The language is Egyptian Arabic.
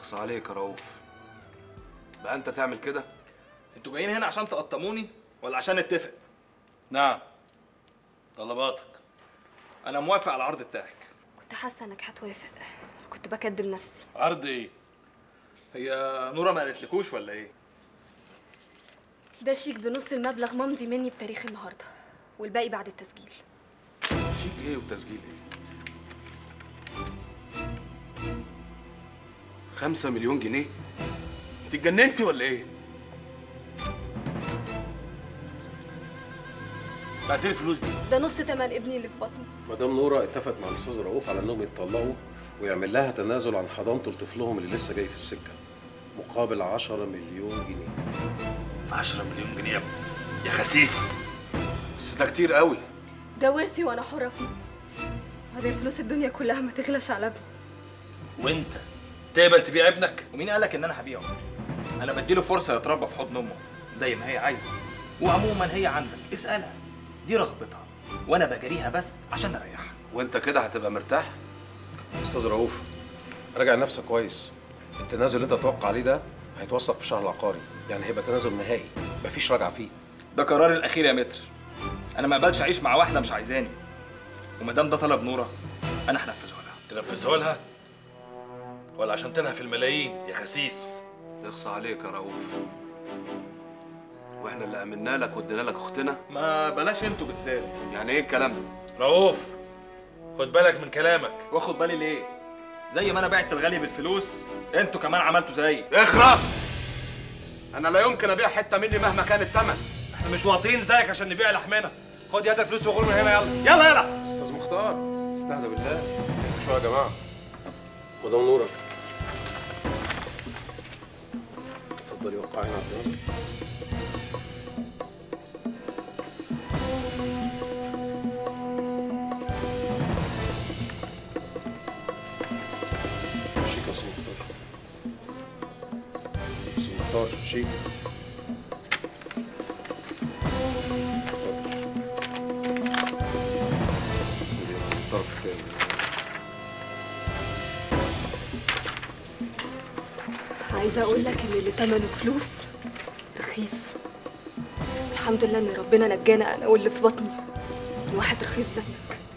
اخص عليك يا رؤوف بقى انت تعمل كده انتوا جايين هنا عشان تقطموني ولا عشان نتفق نعم طلباتك انا موافق على العرض بتاعك كنت حاسه انك هتوافق كنت بكدب نفسي عرض ايه هي نورة ما قالتلكوش ولا ايه ده شيك بنص المبلغ ممضي مني بتاريخ النهارده والباقي بعد التسجيل شيك ايه وتسجيل ايه خمسة مليون جنيه انت اتجننتي ولا ايه بعت لي الفلوس دي ده نص تمن ابني اللي في بطني مدام نورة اتفقت مع الاستاذ رؤوف على انهم يتطلقوا ويعمل لها تنازل عن حضانته لطفلهم اللي لسه جاي في السكه مقابل 10 مليون جنيه 10 مليون جنيه يا ابني. يا خسيس بس ده كتير قوي ده ورثي وانا حره فيه بعدين فلوس الدنيا كلها ما تغلاش على ابني وانت تقبل تبيع ابنك ومين قالك ان انا هبيعه انا بديله فرصه يتربى في حضن امه زي ما هي عايزه وعموما هي عندك اسالها دي رغبتها وانا بجريها بس عشان اريحها وانت كده هتبقى مرتاح استاذ رؤوف راجع نفسك كويس التنازل اللي انت تتوقع عليه ده هيتوثق في شهر العقاري يعني هيبقى تنازل نهائي مفيش رجعه فيه ده قراري الاخير يا متر انا ما اقبلش اعيش مع واحده مش عايزاني وما دام ده طلب نوره انا هنفذه لها تنفذه لها ولا عشان تنهى في الملايين يا خسيس اخص عليك يا رؤوف واحنا اللي امنا لك وادينا لك اختنا ما بلاش انتوا بالذات يعني ايه الكلام ده رؤوف خد بالك من كلامك واخد بالي ليه زي ما انا بعت الغالي بالفلوس انتوا كمان عملتوا زيي اخرس انا لا يمكن ابيع حته مني مهما كان الثمن احنا مش واطيين زيك عشان نبيع لحمنا خد يا الفلوس وغور من هنا يلا يلا يلا استاذ مختار استهدى بالله شويه يا جماعه مدام نورة اتفضلي وقعي على الدراسة. شيك يا استاذ مختار استاذ مختار شيك الطرف الثاني عايزه اقول لك ان اللي تمنه فلوس رخيص الحمد لله ان ربنا نجانا انا واللي في بطني من واحد رخيص زيك